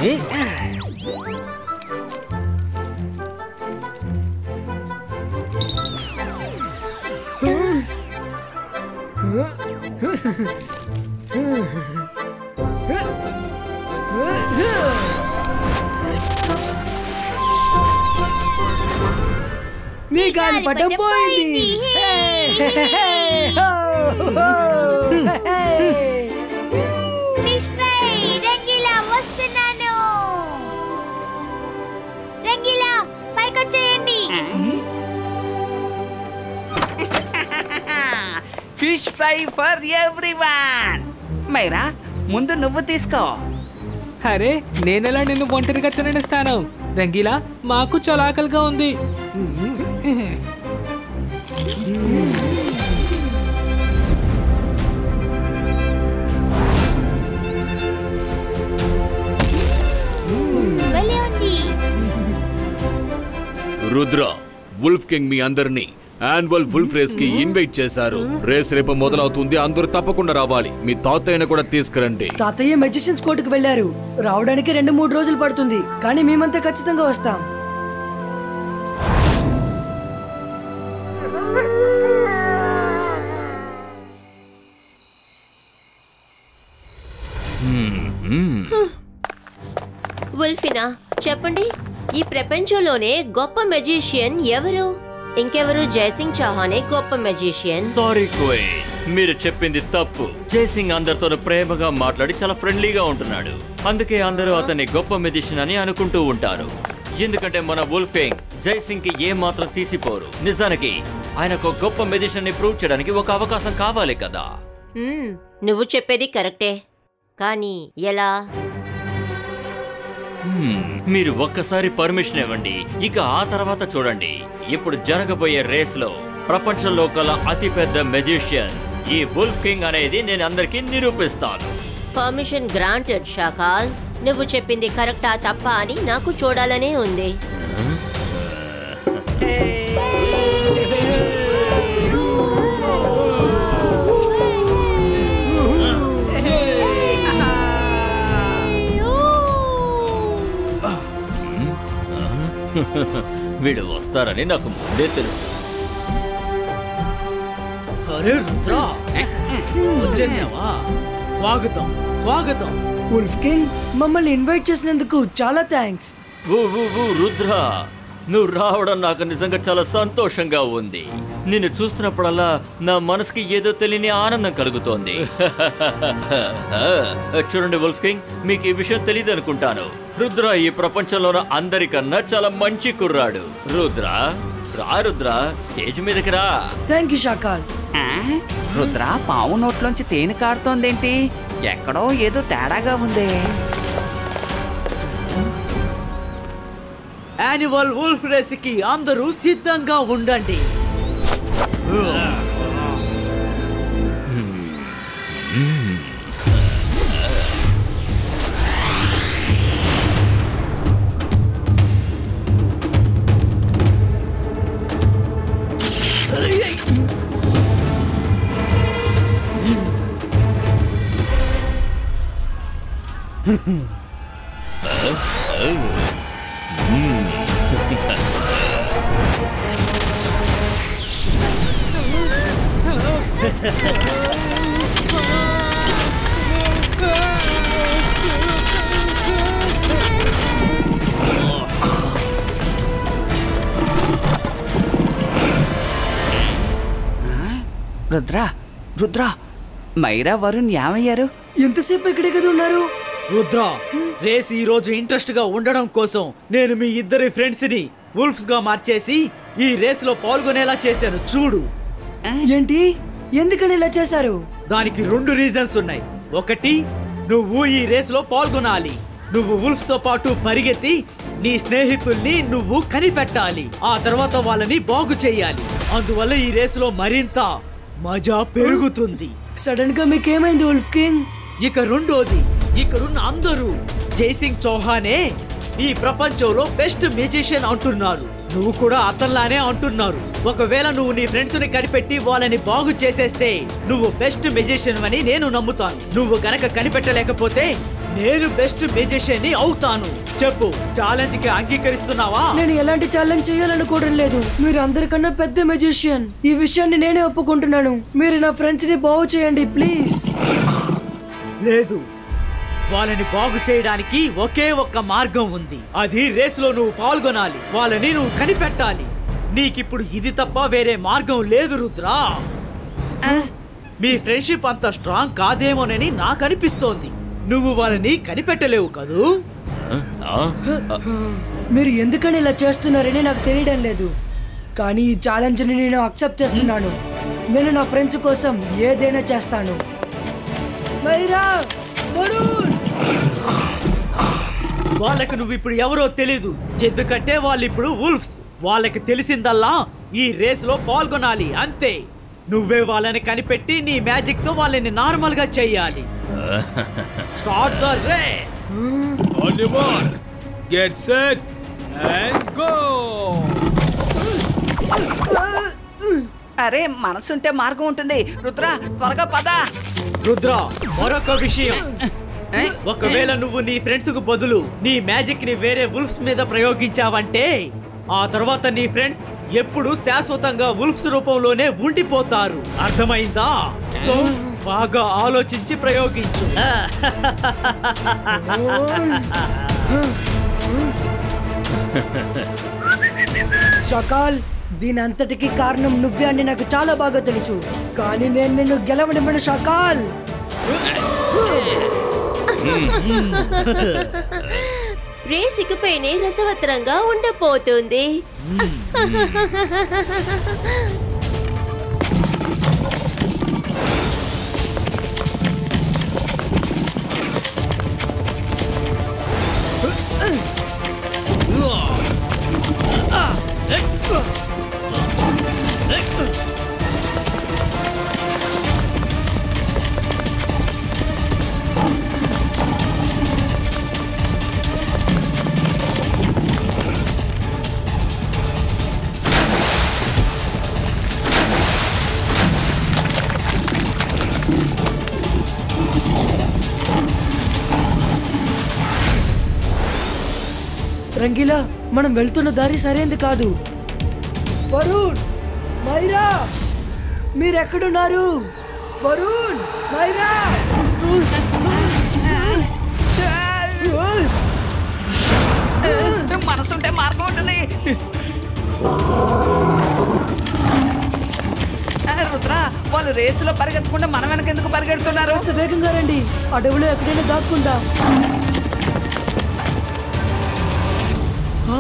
మీ గాలి పటం పోయింది ఫిష్ ఫ్రై రంగీలా వస్తున్నాను రంగీలా పైకొచ్చేయండి fish fry for everyone Myra ముందు నువ్వు తీసుకో అరే నేనెలా నిన్ను ఒంటరిగా తిననిస్తాను రంగీలా మాకు చాలా ఆకలిగా ఉంది భలే ఉంది రుద్ర వుల్ఫ్ కింగ్ మీ అందరినీ యాన్యువల్ వుల్ఫ్ రేస్ కి ఇన్వైట్ చేశారు రేస్ రేపు మొదలవుతుంది అందరూ తప్పకుండా రావాలి మీ తాతయ్యను కూడా తీసుకురండి తాతయ్య మెజిషియన్స్ కోర్టుకు వెళ్ళారు రావడానికి రెండు మూడు రోజులు పడుతుంది కానీ మేమంతా ఖచ్చితంగా వస్తాం వుల్ఫినా చెప్పండి ఈ ప్రపంచంలోనే గొప్ప మెజిషియన్ ఎవరు ఇంకెవరు జయసింగ్ చౌహానే గొప్ప మెజిషియన్ సారీ కోయ్ మీరు చెప్పింది తప్పు జయసింగ్ అందరితో ప్రేమగా మాట్లాడి చాలా ఫ్రెండ్లీగా ఉంటున్నాడు అందుకే అందరూ అతన్ని గొప్ప మెజిషియన్ అని అనుకుంటూ ఉంటారు ఎందుకంటే మన వుల్ఫ్ కింగ్ జైసింగ్ కి ఏ మాత్రం తీసిపోరు నిజానికి ఆయనకు ఒక గొప్ప మెజిషియన్ ని ప్రూవ్ చేయడానికి ఒక అవకాశం కావాలి కదా మ్మ్, నువ్వు చెప్పేది కరెక్టే కానీ ఎలా హ్మ్, మీరు ఒక్కసారి పర్మిషన్ ఇవ్వండి ఇక ఆ తర్వాత చూడండి ఇప్పుడు జరగబోయే రేస్ లో ప్రపంచంలో గల అతిపెద్ద మెజిషియన్ ఈ వుల్ఫ్ కింగ్ అనేది నేను అందరికీ నిరూపిస్తాను పర్మిషన్ గ్రాంటెడ్ షాకాల్ నువ్వు చెప్పింది కరెక్టా తప్ప అని నాకు చూడాలనే ఉంది వీడు వస్తారని నాకు ముందే తెలుసు అరే రుద్ర వచ్చేసావా స్వాగతం స్వాగతం ఉల్ఫ్ కింగ్ మమ్మల్ని ఇన్వైట్ చేసినందుకు చాలా థ్యాంక్స్ ఊ, ఊ, ఊ, రుద్ర నువ్వు రావడం నాకు నిజంగా చాలా సంతోషంగా ఉంది నిన్ను చూస్తున్నప్పుడల్లా నా మనసుకి ఏదో తెలియని ఆనందం కలుగుతోంది చూడండి వుల్ఫ్ కింగ్ మీకు ఈ విషయం తెలియదు అనుకుంటాను రుద్ర ఈ ప్రపంచంలో అందరికన్నా చాలా మంచి కుర్రాడు రుద్ర రా రుద్ర స్టేజ్ మీదకి రా థ్యాంక్ యూ షాకాల్ ఆ? రుద్ర పావు నోట్లోంచి తేనె కారుతోందేంటి ఎక్కడో ఏదో తేడాగా ఉందే యాన్యువల్ వుల్ఫ్ రేస్ కి అందరూ సిద్ధంగా ఉండండి రుద్ర రుద్ర మైరా వరుణ్ ఏమయ్యారు ఎంతసేపు ఇక్కడే కదా ఉన్నారు రుద్ర రేస్ ఈ రోజు ఇంట్రెస్ట్ గా ఉండడం కోసం నేను మీ ఇద్దరి ఫ్రెండ్స్ ని వుల్ఫ్స్ గా మార్చేసి ఈ రేస్ లో పాల్గొనేలా చేశాను చూడు ఏంటి ఎందుకని ఇలా చేశారు దానికి రెండు రీజన్స్ ఉన్నాయి ఒకటి నువ్వు ఈ రేస్ లో పాల్గొనాలి నువ్వు వుల్ఫ్స్ తో పాటు పరిగెత్తి నీ స్నేహితుల్ని నువ్వు కనిపెట్టాలి ఆ తర్వాత వాళ్ళని బాగు చేయాలి అందువల్ల ఈ రేసులో మరింత మజా పెరుగుతుంది సడన్ గా మీకేమైంది ఉల్ఫ్ కింగ్ ఇక రెండోది ఇక్కడున్న అందరూ జైసింగ్ చౌహానే ఈ ప్రపంచంలో బెస్ట్ మ్యూజిషియన్ అంటున్నారు నువ్వు కూడా అతనిలానే అంటున్నారు ఒకవేళ నువ్వు నీ ఫ్రెండ్స్ ని కనిపెట్టి వాళ్ళని బాగు చేసేస్తే నువ్వు బెస్ట్ మ్యూజిషియన్ అని నేను నమ్ముతాను నువ్వు గనక కనిపెట్టలేకపోతే నేను బెస్ట్ మెజిషియన్ అవుతాను చెప్పు ఛాలెంజ్ కి అంగీకరిస్తున్నావా నేను ఎలాంటి ఛాలెంజ్ చేయాలనుకోవడం లేదు మీరు అందరికన్నా పెద్ద మెజిషియన్ ఈ విషయాన్ని నేనే ఒప్పుకుంటున్నాను మీరు నా ఫ్రెండ్స్ ని బాగు చేయండి ప్లీజ్ లేదు వాళ్ళని బాగు చేయడానికి ఒకే ఒక్క మార్గం ఉంది అది రేసులో నువ్వు పాల్గొనాలి వాళ్ళని నువ్వు కనిపెట్టాలి నీకిప్పుడు ఇది తప్ప వేరే మార్గం లేదు రుద్రా మీ ఫ్రెండ్షిప్ అంత స్ట్రాంగ్ కాదేమోనని నాకు అనిపిస్తోంది నువ్వు వాళ్ళని కనిపెట్టలేవు కదూ ఆ? మీరు ఎందుకని ఇలా చేస్తున్నారని నాకు తెలియడం లేదు కానీ ఈ ఛాలెంజ్ ని నేను అక్సెప్ట్ చేస్తున్నాను నేను నా ఫ్రెండ్స్ కోసం ఏదైనా చేస్తాను మైరా వరుణ్ వాళ్ళకి నువ్వు ఇప్పుడు ఎవరో తెలీదు ఎందుకంటే వాళ్ళు ఇప్పుడు వుల్ఫ్స్ వాళ్ళకి తెలిసిందల్లా ఈ రేస్ లో పాల్గొనాలి అంతే నువ్వే వాళ్ళని కనిపెట్టి నీ మ్యాజిక్ తో వాళ్ళని నార్మల్ గా చెయ్యాలి start the race On your mark. Get set and go. అరే మనసుంటే మార్గం ఉంటుంది రుద్ర త్వరగా పద రుద్ర మరొక విషయం ఏ? ఒకవేళ నువ్వు నీ ఫ్రెండ్స్ కు బదులు నీ మ్యాజిక్ ని వేరే వుల్ఫ్స్ మీద ప్రయోగించావంటే ఆ తర్వాత నీ ఫ్రెండ్స్ ఎప్పుడు శాశ్వతంగా వుల్ఫ్స్ రూపంలోనే ఉండిపోతారు అర్థమైందా సో బాగా ఆలోచించి ప్రయోగించు షకాల్ దీని అంతటికి కారణం నువ్వే అని నాకు చాలా బాగా తెలుసు కానీ నేను నిన్ను గెలవనివ్వను షకాల్ రేస్ ఇకపైనే రసవత్తరంగా ఉండబోతుంది రంగీలా మనం వెళ్తున్న దారి సరైనది కాదు వరుణ్ మైరా మీరెక్కడున్నారు వరుణ్ మైరా మనసుంటే మార్గం ఉంటుంది ఆ, రుద్ర వాళ్ళు రేసులో పరిగెత్తకుండా మనం వెనకెందుకు పరిగెడుతున్నారు కాస్త వేగంగా రండి అడవిలో ఎక్కడైనా దాక్కుందాం ఆ?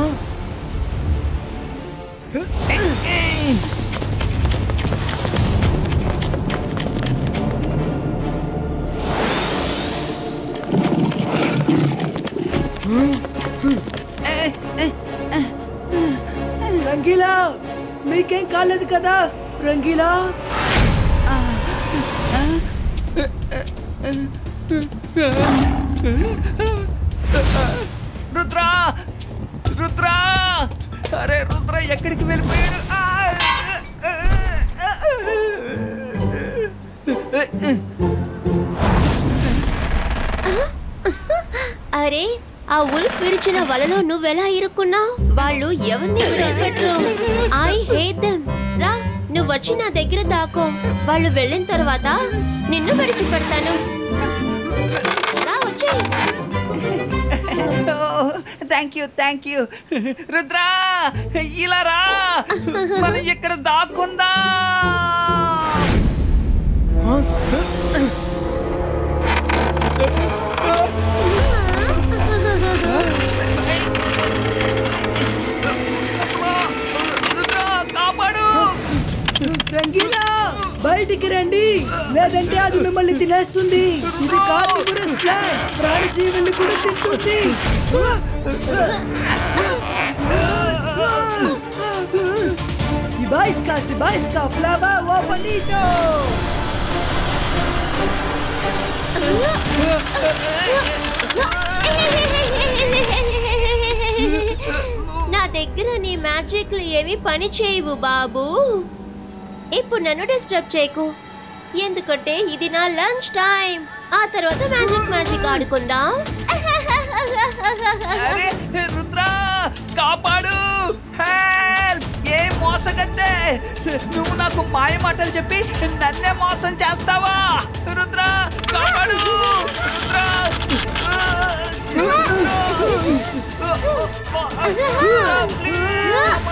రంగీలా మీకేం కాలేదు కదా రంగీలా రుద్ర రుద్ర అరే రుద్ర ఎక్కడికి వెళ్ళిపోయాడు ఆ! అరే ఆ ఉల్ఫ్ విరిచిన వలలో నువ్వెలా ఇరుక్కున్నావు వాళ్ళు ఎవరిని విడిచిపెట్టరు ఐ హేట్ దెమ్ రా నువ్వు వచ్చి నా దగ్గర దాకో వాళ్ళు వెళ్ళిన తర్వాత నిన్ను విడిచిపెడతాను రా వచ్చేయ్ thank you thank you Rudra ఇలా రా మనం ఇక్కడ దాక్కుందా రుద్ర కాపాడు రంగీలా బయటికి రండి లేదంటే అది మిమ్మల్ని తినేస్తుంది ఇది కార్నివరస్ ప్లాంట్ ప్రాణజీవుల్ని కూడా తింటుంది Ibaiska, Sibaiska, Flava, Wapanito! నా దగ్గర నీ మ్యాజిక్లు ఏమి పని చేయవు బాబు ఇప్పుడు నన్ను డిస్టర్బ్ చేయకు ఎందుకంటే ఇది నా లంచ్ టైం ఆ తర్వాత మ్యాజిక్ మ్యాజిక్ ఆడుకుందాం అరే రుద్రా కాపాడు హెల్ప్ ఏ మోసగద్దే నువ్వు నాకు మాయ మాటలు చెప్పి నన్నే మోసం చేస్తావా రుద్రా కాపాడు రుద్రా రుద్రా, ప్లీజ్,